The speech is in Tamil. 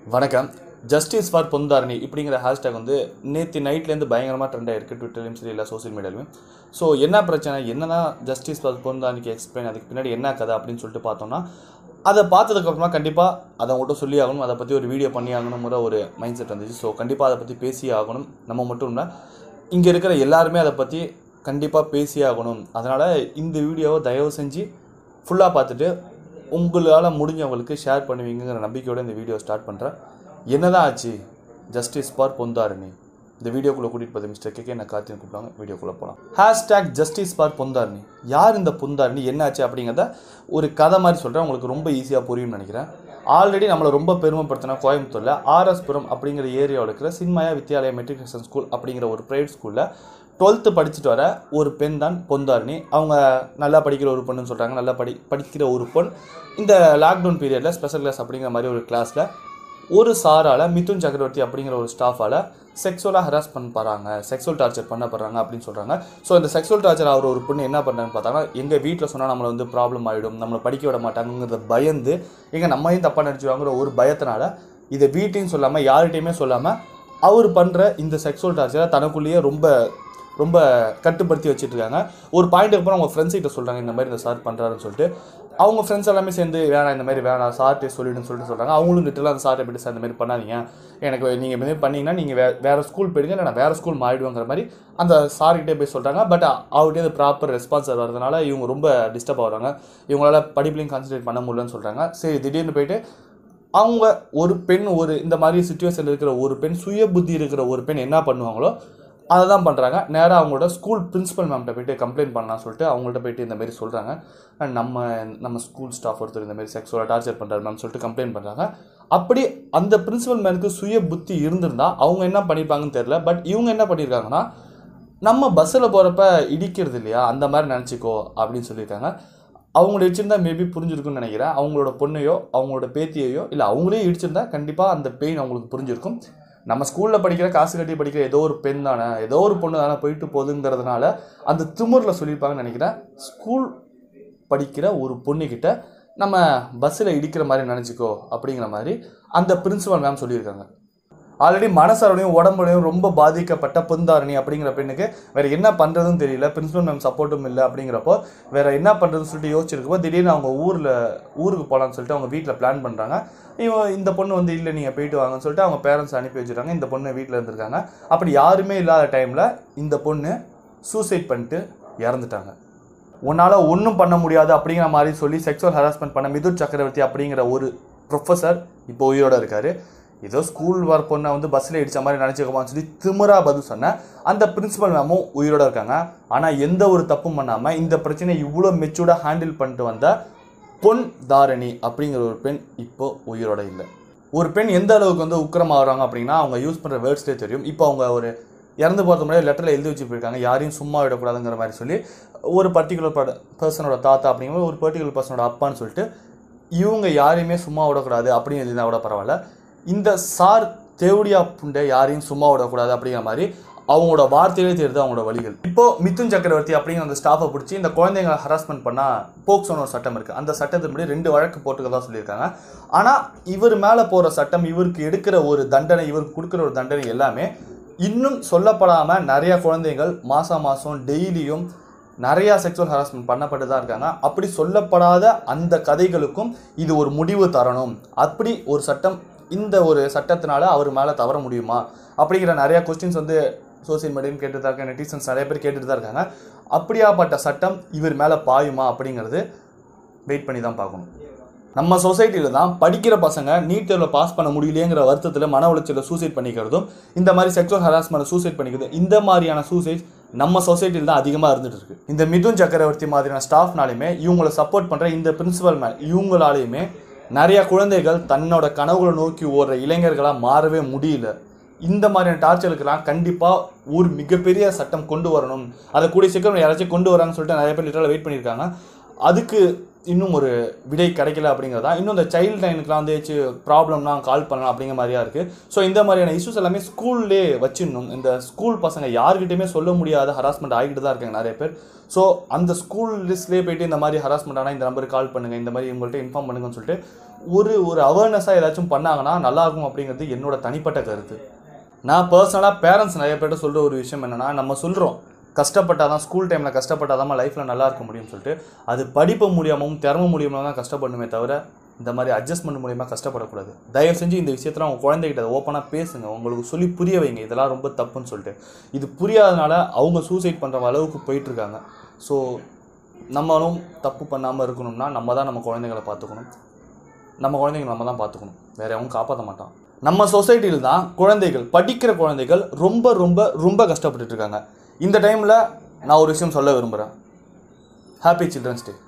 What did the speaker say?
வணக்கம் ஜஸ்டிஸ் ஃபார் பொந்தாரணி இப்படிங்கிற ஹேஷ்டேக் வந்து நேற்று நைட்லேருந்து பயங்கரமாக ட்ரெண்ட் ஆயிருக்கு ட்விட்டர்லையும் சரி இல்லை சோஷியல் மீடியாலையும் ஸோ என்ன பிரச்சனை என்னன்னா ஜஸ்டிஸ் ஃபார் பொந்தாரணிக்கு எக்ஸ்பிளைன் அதுக்கு பின்னாடி என்ன கதை அப்படின்னு சொல்லிட்டு பார்த்தோம்னா அதை பார்த்ததுக்கப்புறமா கண்டிப்பாக அதை உங்கள்கிட்ட சொல்லி ஆகணும் அதை பற்றி ஒரு வீடியோ பண்ணி ஆகணுங்கிற ஒரு மைண்ட் செட் வந்துச்சு ஸோ கண்டிப்பாக அதை பற்றி பேசி ஆகணும் நம்ம மட்டும் இல்லை இங்கே இருக்கிற எல்லாருமே அதை பற்றி கண்டிப்பாக பேசி ஆகணும் அதனால் இந்த வீடியோவை தயவு செஞ்சு ஃபுல்லாக பார்த்துட்டு உங்களால் முடிஞ்சவங்களுக்கு ஷேர் பண்ணுவீங்கிற நம்பிக்கையோட இந்த வீடியோ ஸ்டார்ட் பண்ணுறேன் என்னதான் ஆச்சு ஜஸ்டிஸ் ஃபார் பொந்தாரணி இந்த வீடியோக்குள்ளே கூட்டிகிட்டு போகுது மிஸ்டர் கேகே நான் கார்த்தின்னு கூப்பிட்டாங்க வீடியோக்குள்ளே போகலாம் ஹேஷ்டேக் ஜஸ்டிஸ் ஃபார் பொந்தாரணி யார் இந்த பொந்தாரணி என்னாச்சு அப்படிங்கிறத ஒரு கதை மாதிரி சொல்கிறேன் உங்களுக்கு ரொம்ப ஈஸியாக புரியும்னு நினைக்கிறேன் ஆல்ரெடி நம்மளை ரொம்ப பெருமைப்படுத்தின கோயம்புத்தூரில் ஆர்எஸ்புரம் அப்படிங்கிற ஏரியாவில் இருக்கிற சின்மயா வித்யாலயா மெட்ரிகுலேஷன் ஸ்கூல் அப்படிங்கிற ஒரு ப்ரைவேட் ஸ்கூலில் டுவெல்த்து படிச்சுட்டு வர ஒரு பெண் தான் பொந்தாரணி அவங்க நல்லா படிக்கிற ஒரு பொண்ணுன்னு சொல்கிறாங்க நல்லா படி படிக்கிற ஒரு பொண் இந்த லாக்டவுன் பீரியடில் ஸ்பெஷல் கிளாஸ் அப்படிங்கிற மாதிரி ஒரு கிளாஸில் ஒரு சாரால் மிதுன் சக்கரவர்த்தி அப்படிங்கிற ஒரு ஸ்டாஃபால் செக்ஸுவலாக ஹராஸ் பண்ண போகிறாங்க செக்ஸுவல் டார்ச்சர் பண்ண போகிறாங்க அப்படின்னு சொல்கிறாங்க ஸோ இந்த செக்ஸுவல் டார்ச்சர் அவர் ஒரு பொண்ணு என்ன பண்ணுறாங்கன்னு பார்த்தாங்கன்னா எங்கள் வீட்டில் சொன்னால் நம்மளை வந்து ப்ராப்ளம் ஆகிடும் நம்மளை படிக்க விட மாட்டாங்கிறத பயந்து எங்கள் நம்மையும் தப்பாக நினச்சிடுவாங்கிற ஒரு பயத்தினால இதை வீட்டையும் சொல்லாமல் யார்கிட்டையுமே சொல்லாமல் அவர் பண்ணுற இந்த செக்ஸுவல் டார்ச்சரை தனக்குள்ளேயே ரொம்ப ரொம்ப கட்டுப்படுத்தி வச்சுட்டு இருக்காங்க ஒரு பாயிண்ட்டுக்கு அப்புறம் அவங்க ஃப்ரெண்ட்ஸ் கிட்ட சொல்கிறாங்க இந்த மாதிரி இந்த சார் பண்ணுறாருன்னு சொல்லிட்டு அவங்க ஃப்ரெண்ட்ஸ் எல்லாமே சேர்ந்து வேணாம் இந்த மாதிரி வேணாம் சார்ட்டே சொல்லிடுன்னு சொல்லிட்டு சொல்கிறாங்க அவங்களும் லிட்டலாக அந்த சார்ட்டை எப்படி சார் இந்த மாதிரி பண்ணாதீங்க எனக்கு நீங்கள் இந்த மாதிரி பண்ணீங்கன்னா நீங்கள் வே வேறு ஸ்கூல் போயிடுங்க இல்லை நான் வேறு ஸ்கூல் மாறிடுவேங்கிற மாதிரி அந்த சார்கிட்டே போய் சொல்கிறாங்க பட் அவர்கிட்ட அது ப்ராப்பர் ரெஸ்பான்ஸ் வரதுனால இவங்க ரொம்ப டிஸ்டர்ப் ஆகுறாங்க இவங்களால படிப்புலையும் கான்சன்ட்ரேட் பண்ண முடியலன்னு சொல்கிறாங்க சரி திடீர்னு போயிட்டு அவங்க ஒரு பெண் ஒரு இந்த மாதிரி சுச்சுவேஷனில் இருக்கிற ஒரு பெண் சுய புத்தி இருக்கிற ஒரு பெண் என்ன பண்ணுவாங்களோ அதை தான் பண்ணுறாங்க நேராக அவங்களோட ஸ்கூல் பிரின்சிபல் மேம்கிட்ட போயிட்டு கம்ப்ளைண்ட் பண்ணலாம் சொல்லிட்டு அவங்கள்ட்ட போயிட்டு இந்த மாதிரி சொல்கிறாங்க நம்ம நம்ம ஸ்கூல் ஸ்டாஃப் ஒருத்தர் இந்த மாதிரி செக்ஸுவலாக டார்ச்சர் பண்ணுறாரு மேம் சொல்லிட்டு கம்ப்ளைண்ட் பண்ணுறாங்க அப்படி அந்த பிரின்சிபல் மேனுக்கு சுய புத்தி இருந்திருந்தா அவங்க என்ன பண்ணியிருப்பாங்கன்னு தெரில பட் இவங்க என்ன பண்ணியிருக்காங்கன்னா நம்ம பஸ்ஸில் போகிறப்ப இடிக்கிறது இல்லையா அந்த மாதிரி நினச்சிக்கோ அப்படின்னு சொல்லியிருக்காங்க அவங்கள இடிச்சிருந்தா மேபி புரிஞ்சிருக்கும்னு நினைக்கிறேன் அவங்களோட பொண்ணையோ அவங்களோட பேத்தியையோ இல்லை அவங்களே இடிச்சிருந்தா கண்டிப்பாக அந்த பெயின் அவங்களுக்கு புரிஞ்சிருக்கும் நம்ம ஸ்கூலில் படிக்கிற காசு கட்டி படிக்கிற ஏதோ ஒரு பெண் தானே ஏதோ ஒரு பொண்ணு தானே போயிட்டு போகுதுங்கிறதுனால அந்த திமிரில் சொல்லியிருப்பாங்கன்னு நினைக்கிறேன் ஸ்கூல் படிக்கிற ஒரு பொண்ணுக்கிட்ட நம்ம பஸ்ஸில் இடிக்கிற மாதிரி நினச்சிக்கோ அப்படிங்கிற மாதிரி அந்த பிரின்சிபல் மேம் சொல்லியிருக்காங்க ஆல்ரெடி மனசரவணையும் உடம்புலையும் ரொம்ப பாதிக்கப்பட்ட பொந்தாரணி அப்படிங்கிற பெண்ணுக்கு வேற என்ன பண்ணுறதுன்னு தெரியல பிரின்சிபல் மேம் சப்போர்ட்டும் இல்லை அப்படிங்கிறப்போ வேற என்ன பண்ணுறதுன்னு சொல்லிட்டு யோசிச்சிருக்கப்போ திடீர்னு அவங்க ஊரில் ஊருக்கு போகலான்னு சொல்லிட்டு அவங்க வீட்டில் பிளான் பண்ணுறாங்க இவன் இந்த பொண்ணு வந்து இல்லை நீங்கள் போயிட்டு வாங்கன்னு சொல்லிட்டு அவங்க பேரண்ட்ஸ் அனுப்பி வச்சுருக்காங்க இந்த பொண்ணு வீட்டில் இருந்திருக்காங்க அப்படி யாருமே இல்லாத டைமில் இந்த பொண்ணு சூசைட் பண்ணிட்டு இறந்துட்டாங்க உன்னால் ஒன்றும் பண்ண முடியாது அப்படிங்கிற மாதிரி சொல்லி செக்ஸுவல் ஹராஸ்மெண்ட் பண்ண மிதுன் சக்கரவர்த்தி அப்படிங்கிற ஒரு ப்ரொஃபஸர் இப்போ உயிரோட இருக்காரு ஏதோ ஸ்கூல் வர பொண்ணை வந்து பஸ்ஸில் இடித்த மாதிரி நினச்சிக்கோமான்னு சொல்லி திமிரா பதில் சொன்னேன் அந்த பிரின்சிபல் மேமும் உயிரோட இருக்காங்க ஆனால் எந்த ஒரு தப்பும் பண்ணாமல் இந்த பிரச்சனையை இவ்வளோ மெச்சூர்டாக ஹேண்டில் பண்ணிட்டு வந்த பொன் தாரணி அப்படிங்கிற ஒரு பெண் இப்போ உயிரோட இல்லை ஒரு பெண் எந்த அளவுக்கு வந்து உக்கிரமாகறாங்க அப்படின்னா அவங்க யூஸ் பண்ணுற வேர்ட்ஸ்லேயே தெரியும் இப்போ அவங்க ஒரு இறந்து போகிறது முன்னாடி லெட்டரில் எழுதி வச்சு போயிருக்காங்க யாரையும் சும்மா விடக்கூடாதுங்கிற மாதிரி சொல்லி ஒரு பர்டிகுலர் பர்சனோட தாத்தா அப்படிங்கிற ஒரு பர்டிகுலர் பர்சனோட அப்பான்னு சொல்லிட்டு இவங்க யாரையுமே சும்மா விடக்கூடாது அப்படின்னு எழுதினா கூட பரவாயில்ல இந்த சார் தேவடியா புண்டை யாரையும் சும்மா விடக்கூடாது அப்படிங்கிற மாதிரி அவங்களோட வார்த்தையிலே தெரியுது அவங்களோட வழிகள் இப்போ மிதுன் சக்கரவர்த்தி அப்படிங்கிற அந்த ஸ்டாஃபை பிடிச்சி இந்த குழந்தைங்களை ஹராஸ்மெண்ட் பண்ணால் போக்சோன்னு ஒரு சட்டம் இருக்குது அந்த சட்டத்தின்படி ரெண்டு வழக்கு போட்டுக்கதான் சொல்லியிருக்காங்க ஆனால் இவர் மேலே போகிற சட்டம் இவருக்கு எடுக்கிற ஒரு தண்டனை இவருக்கு கொடுக்குற ஒரு தண்டனை எல்லாமே இன்னும் சொல்லப்படாமல் நிறைய குழந்தைகள் மாதம் மாதம் டெய்லியும் நிறையா செக்ஸுவல் ஹராஸ்மெண்ட் பண்ணப்பட்டு தான் இருக்காங்க அப்படி சொல்லப்படாத அந்த கதைகளுக்கும் இது ஒரு முடிவு தரணும் அப்படி ஒரு சட்டம் இந்த ஒரு சட்டத்தினால அவர் மேலே தவற முடியுமா அப்படிங்கிற நிறையா கொஸ்டின்ஸ் வந்து சோசியல் மீடியான்னு கேட்டு தான் இருக்காங்க நெட்டிசன்ஸ் நிறைய பேர் கேட்டுட்டு தான் இருக்காங்க அப்படியாப்பட்ட சட்டம் இவர் மேலே பாயுமா அப்படிங்கிறது வெயிட் பண்ணி தான் பார்க்கணும் நம்ம சொசைட்டியில் தான் படிக்கிற பசங்க நீட் தேர்வில் பாஸ் பண்ண முடியலையேங்கிற வருத்தத்தில் மன உளைச்சலில் சூசைட் பண்ணிக்கிறதும் இந்த மாதிரி செக்ஷுவல் ஹராஸ்மெண்ட் சூசைட் பண்ணிக்கிறது இந்த மாதிரியான சூசைட் நம்ம சொசைட்டியில் தான் அதிகமாக இருந்துட்டு இருக்கு இந்த மிதுன் சக்கரவர்த்தி மாதிரியான ஸ்டாஃப்னாலையுமே இவங்களை சப்போர்ட் பண்ணுற இந்த பிரின்சிபல் மேன் இவங்களாலையுமே நிறைய குழந்தைகள் தன்னோட கனவுகளை நோக்கி ஓடுற இளைஞர்களாக மாறவே முடியல இந்த மாதிரியான டார்ச்சருக்கெல்லாம் கண்டிப்பாக ஒரு மிகப்பெரிய சட்டம் கொண்டு வரணும் அதை கூடிய சீக்கிரம் யாராச்சும் கொண்டு வராங்கன்னு சொல்லிட்டு நிறைய பேர் லிட்டராக வெயிட் பண்ணியிருக்காங்க அதுக்கு இன்னும் ஒரு விடை கிடைக்கல அப்படிங்கிறதா இன்னும் இந்த சைல்டு லைனுக்குலாம் வந்து ஏதாச்சும் ப்ராப்ளம்னா கால் பண்ணலாம் அப்படிங்கிற மாதிரியா இருக்குது ஸோ இந்த மாதிரியான இஷ்யூஸ் எல்லாமே ஸ்கூல்லே வச்சிடணும் இந்த ஸ்கூல் பசங்க யார்கிட்டயுமே சொல்ல முடியாத ஹராஸ்மெண்ட் ஆகிட்டு தான் இருக்காங்க நிறைய பேர் ஸோ அந்த ஸ்கூல் லிஸ்ட்லேயே போயிட்டு இந்த மாதிரி ஹராஸ்மெண்ட் ஆனால் இந்த நம்பருக்கு கால் பண்ணுங்கள் இந்த மாதிரி உங்கள்கிட்ட இன்ஃபார்ம் பண்ணுங்கன்னு சொல்லிட்டு ஒரு ஒரு அவேர்னஸாக ஏதாச்சும் பண்ணாங்கன்னா நல்லாயிருக்கும் அப்படிங்கிறது என்னோட தனிப்பட்ட கருத்து நான் பர்சனலாக பேரண்ட்ஸ் நிறைய பேர்ட்ட சொல்கிற ஒரு விஷயம் என்னென்னா நம்ம சொல்கிறோம் கஷ்டப்பட்டால் தான் ஸ்கூல் டைமில் கஷ்டப்பட்டால் தான் லைஃப்பில் நல்லா இருக்க முடியும்னு சொல்லிட்டு அது படிப்பு மூலியமாகவும் திறமை மூலியமாக தான் கஷ்டப்படணுமே தவிர இந்த மாதிரி அட்ஜஸ்ட்மெண்ட் மூலியமாக கஷ்டப்படக்கூடாது தயவு செஞ்சு இந்த விஷயத்தில் அவங்க குழந்தைகிட்ட ஓப்பனாக பேசுங்க உங்களுக்கு சொல்லி புரிய வைங்க இதெல்லாம் ரொம்ப தப்புன்னு சொல்லிட்டு இது புரியாதனால அவங்க சூசைட் பண்ணுற அளவுக்கு போயிட்டுருக்காங்க ஸோ நம்மளும் தப்பு பண்ணாமல் இருக்கணும்னா நம்ம தான் நம்ம குழந்தைங்களை பார்த்துக்கணும் நம்ம குழந்தைங்க நம்ம தான் பார்த்துக்கணும் வேற எவனும் காப்பாற்ற மாட்டான் நம்ம சொசைட்டியில் தான் குழந்தைகள் படிக்கிற குழந்தைகள் ரொம்ப ரொம்ப ரொம்ப கஷ்டப்பட்டுட்டு இருக்காங்க இந்த டைமில் நான் ஒரு விஷயம் சொல்ல விரும்புகிறேன் ஹாப்பி சில்ட்ரன்ஸ் டே